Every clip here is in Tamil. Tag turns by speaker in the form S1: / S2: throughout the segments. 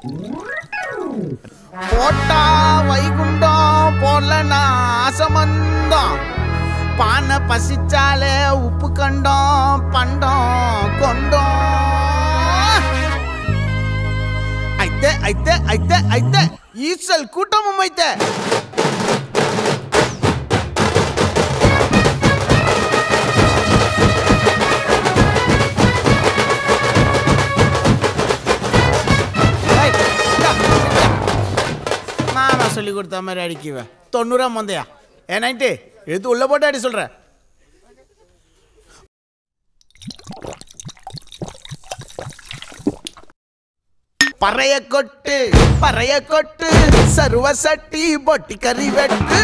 S1: போட்டா வைகுண்டம் போடலனா அசமந்தம் பானை பசிச்சாலே உப்பு கண்டோம் பண்டம் கொண்டோம் అయితే అయితే అయితే అయితే ఈసల్ కుటుంబం అయితే ஏய், இந்தா, இந்தா. நானா சொல்லி கொடுத்த மாதிரி அடிக்குவேன் தொண்ணூறா மந்தையா ஏனாயிட்டு எடுத்து உள்ள போட்டு அடி சொல்ற பறைய கொட்டு பறைய கொட்டு சருவ சட்டி பொட்டி கறி வெட்டு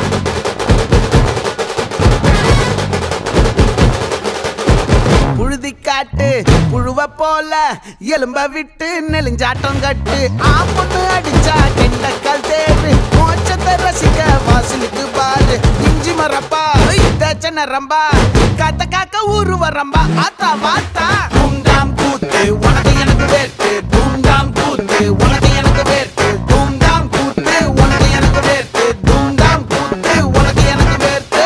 S1: புழுதி காட்டு புழுவ போல எலும்ப விட்டு நெலிஞ்சாட்டம் கட்டு ஆ பொண்ணு அடிச்சா கெண்டக்கால் தேரு மோச்சத்தை ரசிக்க வாசலுக்கு பாரு இஞ்சி மரப்பா தேச்ச நரம்பா காத்த காக்க ஊரு வரம்பா ஆத்தா வாத்தா தூண்டாம் கூத்து உனக்கு எனக்கு வேர்த்து தூண்டாம் கூத்து உனக்கு எனக்கு வேர்த்து தூண்டாம் கூத்து உனக்கு எனக்கு வேர்த்து தூண்டாம் கூத்து உனக்கு எனக்கு வேர்த்து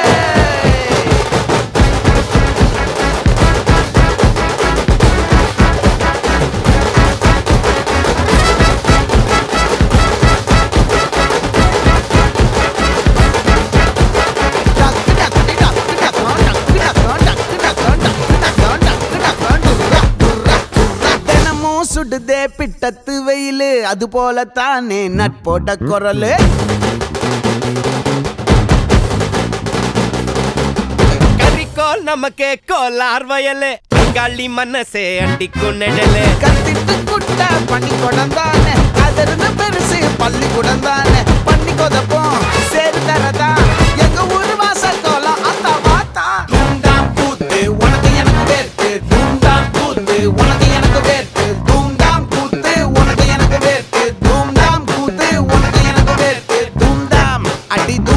S1: தினமும் சுடுதே பிட்டத்து வெயிலு அது போல தானே நட்போட குரலு
S2: கரிக்கோல் நமக்கே கோலார் வயலு கள்ளி மனசே அண்டிக்கும் நிழலு
S1: கத்திட்டு குட்ட பண்ணி கொடந்தானே அதிர்ந்து பெருசு பள்ளி குடந்தானே பண்ணி கொதப்போம் சேரு தரதா எங்க ஊரு வாச கோலம் அத்தா வாத்தா தூண்டாம் கூத்து உனக்கு எனக்கு வேர்த்து தூண்டாம் கூத்து உனக்கு எனக்கு வேர்த்து தூண்டாம் கூத்து உனக்கு எனக்கு வேர்த்து தூண்டாம் கூத்து உனக்கு எனக்கு வேர்த்து தூண்டாம் அடி